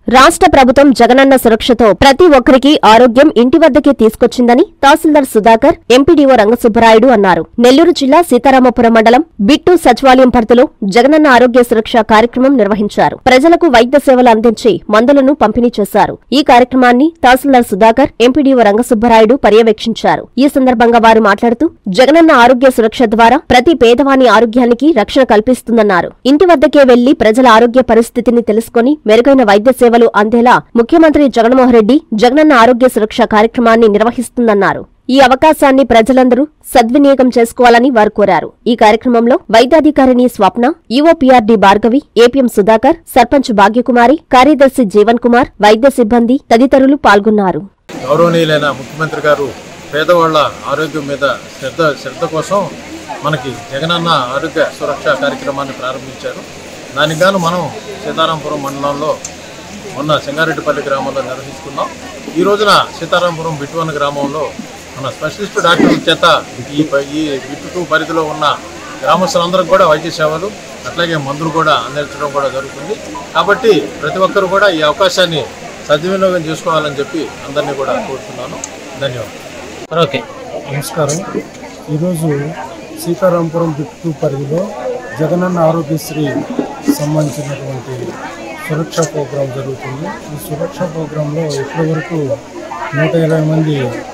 రాష్ట్ర ప్రభుత్వం జగనన్న సురక్షతో ప్రతి ఒక్కరికి ఆరోగ్యం ఇంటి వద్దకే తీసుకొచ్చిందని తహసీల్దార్ సుధాకర్ ఎంపీడీఓ రంగసుబ్బరాయుడు అన్నారు నెల్లూరు జిల్లా సీతారామపురం మండలం బిట్టు సచివాలయం పరిధిలో జగనన్న ఆరోగ్య సురక్ష కార్యక్రమం నిర్వహించారు ప్రజలకు వైద్య సేవలు అందించి మందులను పంపిణీ చేశారు ఈ కార్యక్రమాన్ని తహసీల్దార్ సుధాకర్ ఎంపీడీఓ రంగసుబ్బరాయుడు పర్యవేక్షించారు ఈ సందర్భంగా వారు మాట్లాడుతూ జగనన్న ఆరోగ్య సురక్ష ద్వారా ప్రతి పేదవాని ఆరోగ్యానికి రక్షణ కల్పిస్తుందన్నారు ఇంటి వద్దకే వెళ్లి ప్రజల ఆరోగ్య పరిస్థితిని తెలుసుకుని మెరుగైన వైద్య సేవలు అందేలా ముఖ్యమంత్రి జగన్మోహన్ రెడ్డి జగనన్న ఆరోగ్య సురక్ష కార్యక్రమాన్ని నిర్వహిస్తుందన్నారు ఈ అవకాశాన్ని ప్రజలందరూ సద్వినియోగం చేసుకోవాలని వారు కోరారు ఈ కార్యక్రమంలో వైద్యాధికారిని స్వప్న ఈఓపీఆర్డీ భార్గవి ఏపీఎం సుధాకర్ సర్పంచ్ భాగ్యకుమారి కార్యదర్శి జీవన్ కుమార్ వైద్య సిబ్బంది తదితరులు పాల్గొన్నారు గౌరవనీయులైన ముఖ్యమంత్రి గారు పేదవాళ్ల ఆరోగ్యం మీద శ్రద్ధ శ్రద్ధ కోసం మనకి జగనన్న ఆరోగ్య సురక్ష కార్యక్రమాన్ని ప్రారంభించారు దానికి గాను మనం సీతారాంపురం మండలంలో మొన్న సింగారెడ్డిపల్లి గ్రామంలో నిర్వహించుకున్నాం ఈ రోజున సీతారాంపురం బిట్టువన గ్రామంలో మన స్పెషలిస్ట్ డాక్టర్ల చేత ఈ ప- ఈ బిట్టు టూ పరిధిలో ఉన్న గ్రామస్తులందరికీ కూడా వైద్య సేవలు అట్లాగే మందులు కూడా అందించడం కూడా జరుగుతుంది కాబట్టి ప్రతి ఒక్కరు కూడా ఈ అవకాశాన్ని సద్వినియోగం చేసుకోవాలని చెప్పి అందరినీ కూడా కోరుతున్నాను ధన్యవాదాలు ఓకే నమస్కారం ఈరోజు సీతారాంపురం బిట్టు పరిధిలో జగనన్న ఆరోగ్యశ్రీ సంబంధించినటువంటి సురక్ష ప్రోగ్రాం జరుగుతుంది ఈ సురక్ష ప్రోగ్రాంలో ఇప్పటివరకు నూట ఇరవై మంది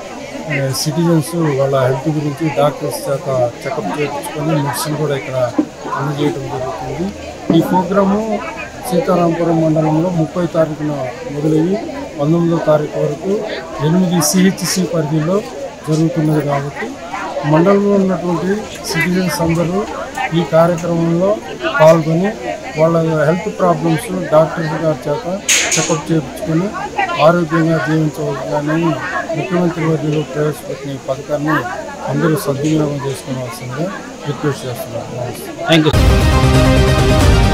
సిటిజన్స్ వాళ్ళ హెల్త్ గురించి డాక్టర్స్ చేత చెకప్ చేయించుకొని మెడిసిన్ కూడా ఇక్కడ అందజేయడం జరుగుతుంది ఈ ప్రోగ్రాము సీతారాంపురం మండలంలో ముప్పై తారీఖున మొదలయ్యి పంతొమ్మిదో తారీఖు వరకు ఎనిమిది సిహెచ్సి పరిధిలో జరుగుతున్నది కాబట్టి మండలంలో ఉన్నటువంటి సిటిజన్స్ అందరూ ఈ కార్యక్రమంలో పాల్గొని వాళ్ళ హెల్త్ ప్రాబ్లమ్స్ డాక్టర్స్ గారి చేత చెకప్ చేయించుకొని ఆరోగ్యంగా జీవించవలసిందని ముఖ్యమంత్రి వర్యులు ప్రవేశపెట్టిన ఈ పథకాన్ని అందరూ సద్వినియోగం చేసుకోవాల్సిందిగా రిక్వెస్ట్ చేస్తున్నాను నమస్తే థ్యాంక్ యూ